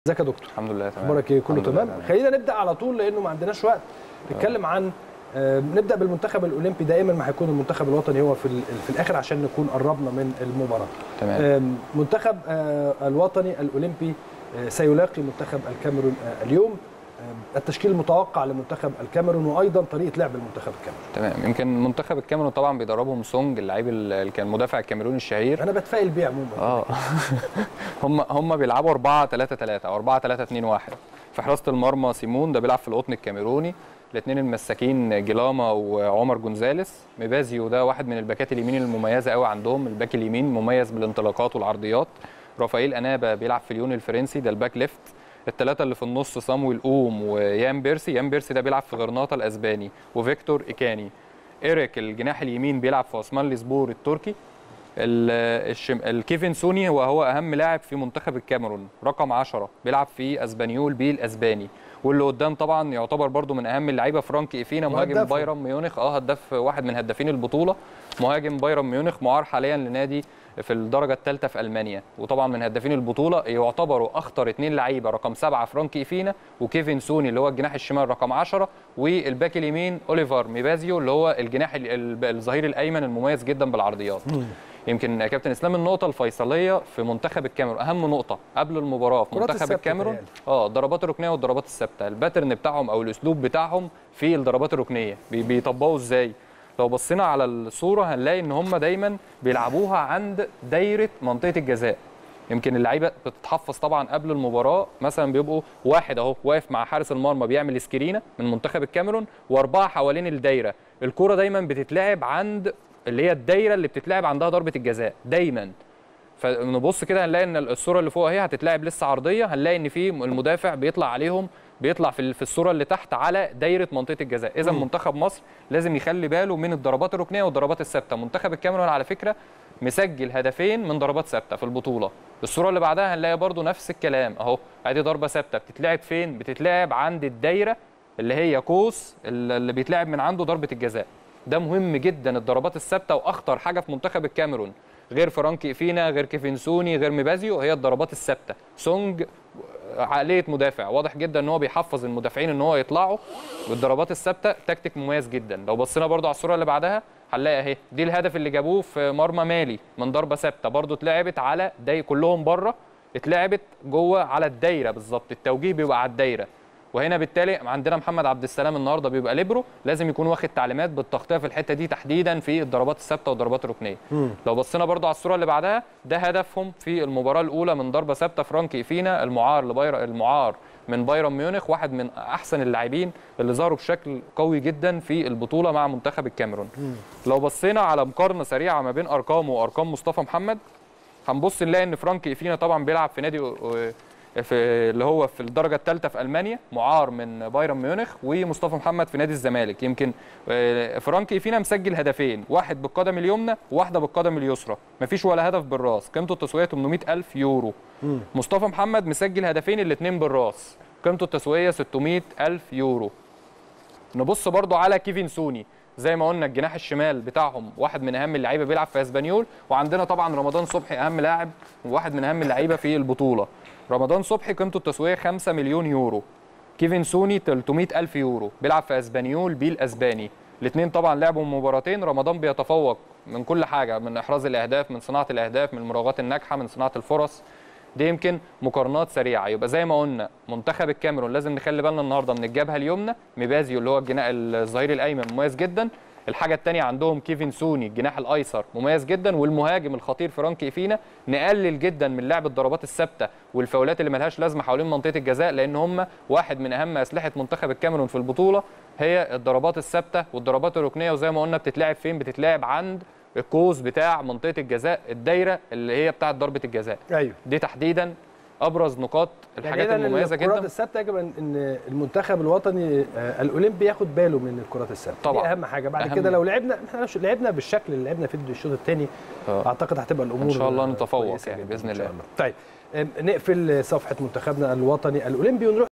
ازيك يا دكتور الحمد لله تمام اخبارك ايه كله الحمد لله تمام خلينا نبدا على طول لانه ما عندناش وقت نتكلم عن آه، نبدا بالمنتخب الاولمبي دائما ما هيكون المنتخب الوطني هو في ال- في الاخر عشان نكون قربنا من المباراه تمام آم، منتخب آه، الوطني الاولمبي آه، سيلاقي منتخب الكاميرون آه، اليوم آم، التشكيل المتوقع لمنتخب الكاميرون وايضا طريقه لعب المنتخب الكاميروني تمام يمكن منتخب الكاميرون طبعا بيدربهم سونج اللعيب اللي كان مدافع الكاميروني الشهير انا بتفائل بيه عموما اه هم هم بيلعبوا 4 3 3 او 4 3 2 1 في حراسه المرمى سيمون ده بيلعب في القطن الكاميروني الاثنين المساكين جيلاما وعمر جونزاليس ميبازيو ده واحد من الباكات اليمين المميزه قوي عندهم الباك اليمين مميز بالانطلاقات والعرضيات رافائيل انابا بيلعب في ليون الفرنسي ده الباك ليفت الثلاثه اللي في النص صامويل اوم ويان بيرسي يان بيرسي ده بيلعب في غرناطه الاسباني وفيكتور ايكاني ايريك الجناح اليمين بيلعب في عثمان ليسبور التركي ال- الشم... الكيفن سوني وهو اهم لاعب في منتخب الكاميرون رقم 10 بيلعب في اسبانيول بي الاسباني واللي قدام طبعا يعتبر برضو من اهم اللعيبه فرانك ايفينا مهاجم وهدافهم. بايرن ميونخ اه هداف واحد من هدافين البطوله مهاجم بايرن ميونخ معار حاليا لنادي في الدرجه الثالثه في المانيا وطبعا من هدافين البطوله يعتبروا اخطر اثنين لعيبه رقم سبعه فرانك ايفينا وكيفن سوني اللي هو الجناح الشمال رقم 10 والباك اليمين اوليفر ميبازيو اللي هو الجناح ال- ال- الظهير الايمن المميز جدا بالعرضيات يمكن يا كابتن اسلام النقطه الفيصليه في منتخب الكاميرون اهم نقطه قبل المباراه في كرات منتخب الثابتة الكاميرون بتهيألي. اه الضربات الركنيه والضربات الثابته الباترن بتاعهم او الاسلوب بتاعهم في الضربات الركنيه بي- بيطبقوا ازاي لو بصينا على الصوره هنلاقي ان هم دايما بيلعبوها عند دايره منطقه الجزاء يمكن اللعيبه بتتحفظ طبعا قبل المباراه مثلا بيبقوا واحد اهو واقف مع حارس المرمى بيعمل سكرينه من منتخب الكاميرون واربعه حوالين الدايره الكره دايما بتتلعب عند اللي هي الدايره اللي بتتلعب عندها ضربه الجزاء دايما فنبص كده هنلاقي ان الصوره اللي فوق اهي هتتلعب لسه عرضيه هنلاقي ان في المدافع بيطلع عليهم بيطلع في في الصوره اللي تحت على دايره منطقه الجزاء اذا منتخب مصر لازم يخلي باله من الضربات الركنيه والضربات الثابته منتخب الكاميرون على فكره مسجل هدفين من ضربات ثابته في البطوله الصوره اللي بعدها هنلاقي برضو نفس الكلام اهو ادي ضربه ثابته بتتلعب فين بتتلعب عند الدايره اللي هي قوس اللي بيتلعب من عنده ضربه الجزاء ده مهم جدا الضربات الثابته واخطر حاجه في منتخب الكاميرون غير فرانك ايفينا غير كيفن سوني غير ميبازيو هي الضربات الثابته سونج عقليه مدافع واضح جدا ان هو بيحفظ المدافعين ان هو يطلعوا بالضربات الثابته تكتيك مميز جدا لو بصينا برضو على الصوره اللي بعدها هنلاقي اهي دي الهدف اللي جابوه في مرمى مالي من ضربه ثابته برضو اتلعبت على داي كلهم بره اتلعبت جوه على الدايره بالظبط التوجيه بيبقى على الدايره وهنا بالتالي عندنا محمد عبد السلام النهارده بيبقى ليبرو لازم يكون واخد تعليمات بالتغطيه في الحته دي تحديدا في الضربات الثابته والضربات الركنيه لو بصينا برضو على الصوره اللي بعدها ده هدفهم في المباراه الاولى من ضربه ثابته فرانك ايفينا المعار لباير المعار من بايرن ميونخ واحد من احسن اللاعبين اللي ظهروا بشكل قوي جدا في البطوله مع منتخب الكاميرون لو بصينا على مقارنه سريعه ما بين ارقامه وارقام مصطفى محمد هنبص نلاقي ان فرانك ايفينا طبعا بيلعب في نادي آه، في اللي هو في الدرجه الثالثه في المانيا معار من بايرن ميونخ ومصطفى محمد في نادي الزمالك يمكن آه، فرانك ايفينا مسجل هدفين واحد بالقدم اليمنى وواحده بالقدم اليسرى مفيش ولا هدف بالراس قيمته التسويقيه 800 الف يورو مصطفى محمد مسجل هدفين الاثنين بالراس قيمته التسويقيه 600 الف يورو نبص برضو على كيفن سوني زي ما قلنا الجناح الشمال بتاعهم واحد من اهم اللعيبه بيلعب في اسبانيول وعندنا طبعا رمضان صبحي اهم لاعب وواحد من اهم اللعيبه في البطوله رمضان صبحي قيمته التسويقيه 5 مليون يورو كيفن سوني 300 الف يورو بيلعب في اسبانيول بي الاسباني الاثنين طبعا لعبوا مباراتين رمضان بيتفوق من كل حاجه من احراز الاهداف من صناعه الاهداف من المراوغات الناجحه من صناعه الفرص دي يمكن مقارنات سريعه يبقى زي ما قلنا منتخب الكاميرون لازم نخلي بالنا النهارده من الجبهه اليمنى ميبازيو اللي هو الجناح الظهير الايمن مميز جدا الحاجه الثانيه عندهم كيفن سوني الجناح الايسر مميز جدا والمهاجم الخطير فرانك ايفينا نقلل جدا من لعب الضربات الثابته والفاولات اللي ملهاش لازمه حوالين منطقه الجزاء لان هم واحد من اهم اسلحه منتخب الكاميرون في البطوله هي الضربات الثابته والضربات الركنيه وزي ما قلنا بتتلعب فين بتتلعب عند القوس بتاع منطقه الجزاء الدايره اللي هي بتاعه ضربه الجزاء ايوه دي تحديدا ابرز نقاط الحاجات إذن المميزه الكرات جدا الثابته يجب ان إن المنتخب الوطني آه، الاولمبي ياخد باله من الكرات الثابته طبعاً. دي اهم حاجه بعد أهم. كده لو لعبنا احنا لو لعبنا بالشكل اللي لعبنا فيه الشوط الثاني آه. اعتقد هتبقى الامور إن شاء الله آه، نتفوق كويسة يعني جداً بإذن إن شاء الله. طيب آم، نقفل صفحه منتخبنا الوطني الاولمبي ونروح